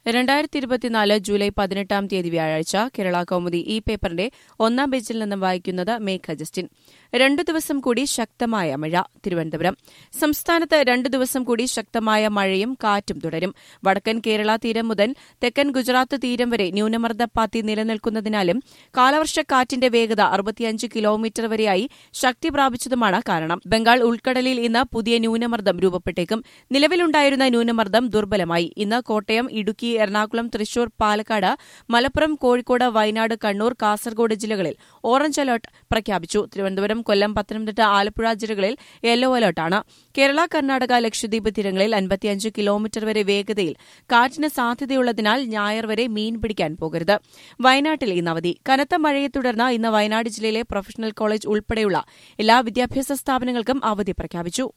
രണ്ടായിരത്തി ഇരുപത്തിനാല് ജൂലൈ പതിനെട്ടാം തീയതി വ്യാഴാഴ്ച കേരള കൗമുദി ഈ പേപ്പറിന്റെ ഒന്നാം പേജിൽ നിന്നും വായിക്കുന്നത് മേഘ ജസ്റ്റിൻ രണ്ടു ദിവസം കൂടി ശക്തമായ മഴ തിരുവനന്തപുരം സംസ്ഥാനത്ത് രണ്ടു ദിവസം കൂടി ശക്തമായ മഴയും കാറ്റും തുടരും വടക്കൻ കേരള തീരം മുതൽ തെക്കൻ ഗുജറാത്ത് തീരം വരെ ന്യൂനമർദ്ദപ്പാത്തി നിലനിൽക്കുന്നതിനാലും കാലവർഷക്കാറ്റിന്റെ വേഗത അറുപത്തിയഞ്ച് കിലോമീറ്റർ വരെയായി ശക്തി പ്രാപിച്ചതുമാണ് കാരണം ബംഗാൾ ഉൾക്കടലിൽ ഇന്ന് പുതിയ ന്യൂനമർദ്ദം രൂപപ്പെട്ടേക്കും നിലവിലുണ്ടായിരുന്ന ന്യൂനമർദ്ദം ദുർബലമായി ഇന്ന് കോട്ടയം ഇടുക്കി എറണാകുളം തൃശൂർ പാലക്കാട് മലപ്പുറം കോഴിക്കോട് വയനാട് കണ്ണൂർ കാസർഗോഡ് ജില്ലകളിൽ ഓറഞ്ച് അലർട്ട് പ്രഖ്യാപിച്ചു തിരുവനന്തപുരം കൊല്ലം പത്തനംതിട്ട ആലപ്പുഴ ജില്ലകളിൽ യെല്ലോ അലർട്ടാണ് കേരള കർണാടക ലക്ഷദ്വീപ് തീരങ്ങളിൽ അൻപത്തിയഞ്ച് കിലോമീറ്റർ വരെ വേഗതയിൽ കാറ്റിന് സാധ്യതയുള്ളതിനാൽ ഞായർ വരെ മീൻ പിടിക്കാൻ പോകരുത് വയനാട്ടിൽ ഇന്ന് അവധി കനത്ത മഴയെ തുടർന്ന് ഇന്ന് വയനാട് ജില്ലയിലെ പ്രൊഫഷണൽ കോളേജ് ഉൾപ്പെടെയുള്ള എല്ലാ വിദ്യാഭ്യാസ സ്ഥാപനങ്ങൾക്കും അവധി പ്രഖ്യാപിച്ചു